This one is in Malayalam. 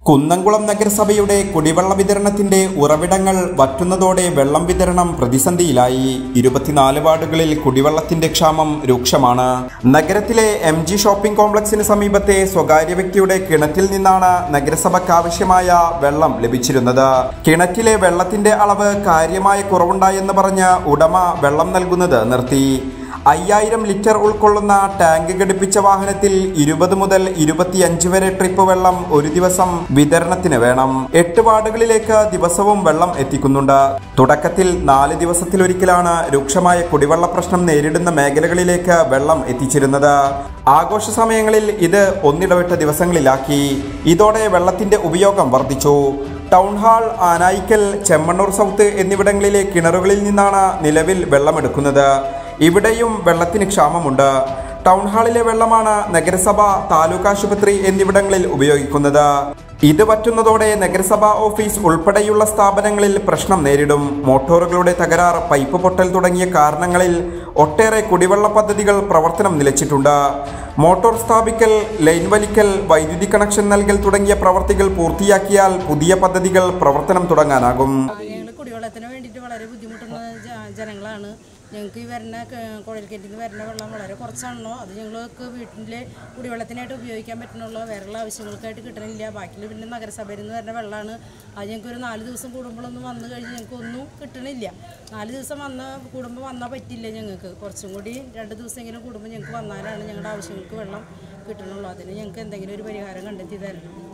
കുന്നംകുളം നഗരസഭയുടെ കുടിവെള്ള വിതരണത്തിന്റെ ഉറവിടങ്ങൾ വറ്റുന്നതോടെ വെള്ളം വിതരണം പ്രതിസന്ധിയിലായി ഇരുപത്തിനാല് വാർഡുകളിൽ കുടിവെള്ളത്തിന്റെ ക്ഷാമം രൂക്ഷമാണ് നഗരത്തിലെ എം ജി ഷോപ്പിംഗ് കോംപ്ലക്സിന് സമീപത്തെ സ്വകാര്യ വ്യക്തിയുടെ കിണറ്റിൽ നിന്നാണ് നഗരസഭയ്ക്കാവശ്യമായ വെള്ളം ലഭിച്ചിരുന്നത് കിണറ്റിലെ വെള്ളത്തിന്റെ അളവ് കാര്യമായ കുറവുണ്ടായെന്ന് പറഞ്ഞ് ഉടമ വെള്ളം നൽകുന്നത് നിർത്തി അയ്യായിരം ലിറ്റർ ഉൾക്കൊള്ളുന്ന ടാങ്ക് ഘടിപ്പിച്ച വാഹനത്തിൽ ഇരുപത് മുതൽ ഇരുപത്തിയഞ്ച് വരെ ട്രിപ്പ് വെള്ളം ഒരു ദിവസം വിതരണത്തിന് വേണം എട്ട് വാർഡുകളിലേക്ക് ദിവസവും വെള്ളം എത്തിക്കുന്നുണ്ട് തുടക്കത്തിൽ നാല് ദിവസത്തിലൊരിക്കലാണ് രൂക്ഷമായ കുടിവെള്ള പ്രശ്നം നേരിടുന്ന മേഖലകളിലേക്ക് വെള്ളം എത്തിച്ചിരുന്നത് ആഘോഷ സമയങ്ങളിൽ ഇത് ഒന്നിടവിട്ട ദിവസങ്ങളിലാക്കി ഇതോടെ വെള്ളത്തിന്റെ ഉപയോഗം വർദ്ധിച്ചു town hall Anayikkal Chemmannur south എന്നിവിടങ്ങളിലെ കിണറുകളിൽ നിന്നാണ് നിലവിൽ വെള്ളമെടുക്കുന്നത് ഇവിടെയും വെള്ളത്തിന് ക്ഷാമമുണ്ട് ടൗൺ ഹാളിലെ വെള്ളമാണ് നഗരസഭ താലൂക്ക് ആശുപത്രി എന്നിവിടങ്ങളിൽ ഉപയോഗിക്കുന്നത് ഇത് പറ്റുന്നതോടെ നഗരസഭാ ഓഫീസ് ഉൾപ്പെടെയുള്ള സ്ഥാപനങ്ങളിൽ പ്രശ്നം നേരിടും മോട്ടോറുകളുടെ തകരാർ പൈപ്പ് പൊട്ടൽ തുടങ്ങിയ കാരണങ്ങളിൽ ഒട്ടേറെ കുടിവെള്ള പദ്ധതികൾ പ്രവർത്തനം നിലച്ചിട്ടുണ്ട് മോട്ടോർ സ്ഥാപിക്കൽ ലൈൻ വലിക്കൽ വൈദ്യുതി കണക്ഷൻ നൽകൽ തുടങ്ങിയ പ്രവർത്തികൾ പൂർത്തിയാക്കിയാൽ പുതിയ പദ്ധതികൾ പ്രവർത്തനം തുടങ്ങാനാകും ഞങ്ങൾ കുടിവെള്ളത്തിന് വേണ്ടിയിട്ട് വളരെ ബുദ്ധിമുട്ടുന്ന ജ- ജനങ്ങളാണ് ഞങ്ങൾക്ക് ഈ വരുന്ന ക- കുഴൽക്കിണറ്റിൽ നിന്ന് വരുന്ന വെള്ളം വളരെ കുറച്ചാണല്ലോ അത് ഞങ്ങൾക്ക് വീട്ടിലെ കുടിവെള്ളത്തിനായിട്ട് ഉപയോഗിക്കാൻ പറ്റുന്നുള്ളൂ വേറെയുള്ള ആവശ്യങ്ങൾക്കായിട്ട് കിട്ടണില്ല ബാക്കിയുള്ള പിന്നെ നഗരസഭയിൽ നിന്ന് വരുന്ന വെള്ളമാണ് അത് ഞങ്ങൾക്ക് ഒരു നാല് ദിവസം കൂടുമ്പോഴൊന്നും വന്നു കഴിഞ്ഞ് ഞങ്ങൾക്ക് ഒന്നും കിട്ടണില്ല നാല് ദിവസം വന്ന കൂടുമ്പോൾ വന്നാൽ പറ്റില്ല ഞങ്ങൾക്ക് കുറച്ചും കൂടി രണ്ട് ദിവസമെങ്കിലും കൂടുമ്പോൾ ഞങ്ങൾക്ക് വന്നാലാണ് ഞങ്ങളുടെ ആവശ്യങ്ങൾക്ക് വെള്ളം കിട്ടണുള്ളൂ അതിന് ഞങ്ങൾക്ക് എന്തെങ്കിലും ഒരു പരിഹാരം കണ്ടെത്തി തരണം